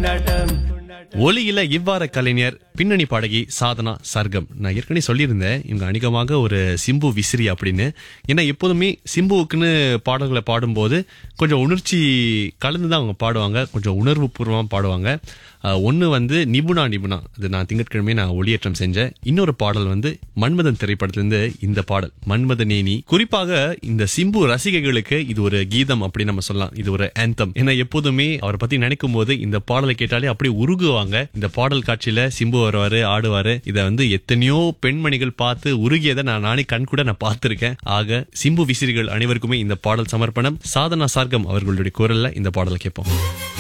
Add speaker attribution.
Speaker 1: கொண்டாட்டம்
Speaker 2: ஒலியில இவ்வாற கலைஞர் பின்னணி பாடகி சாதனா சர்க்கம் நான் ஏற்கனவே சொல்லியிருந்தேன் இவங்க அணிகமாக ஒரு சிம்பு விசிறி அப்படின்னு ஏன்னா எப்போதுமே சிம்புவுக்குன்னு பாடல்களை பாடும்போது கொஞ்சம் உணர்ச்சி கலந்து தான் அவங்க பாடுவாங்க கொஞ்சம் உணர்வு பூர்வமாக பாடுவாங்க ஒன்று வந்து நிபுணா நிபுணா அது நான் திங்கட்கிழமை நான் ஒளியேற்றம் செஞ்சேன் இன்னொரு பாடல் வந்து மன்மதன் திரைப்படத்திலிருந்து இந்த பாடல் மன்மத நேனி குறிப்பாக இந்த சிம்பு ரசிகைகளுக்கு இது ஒரு கீதம் அப்படின்னு நம்ம சொல்லலாம் இது ஒரு ஆந்தம் ஏன்னா எப்போதுமே அவரை பத்தி நினைக்கும் போது இந்த பாடலை கேட்டாலே அப்படியே உருகுவாங்க இந்த பாடல் காட்சியில சிம்பு வருவாரு ஆடுவாரு இதை வந்து எத்தனையோ பெண்மணிகள் பார்த்து உருகியதை நான் நானே கண் கூட நான் பார்த்திருக்கேன் ஆக சிம்பு விசிறிகள் அனைவருக்குமே இந்த பாடல் சமர்ப்பணம் சாதனா சார்க்கம் அவர்களுடைய குரல்ல இந்த பாடலை கேட்போம்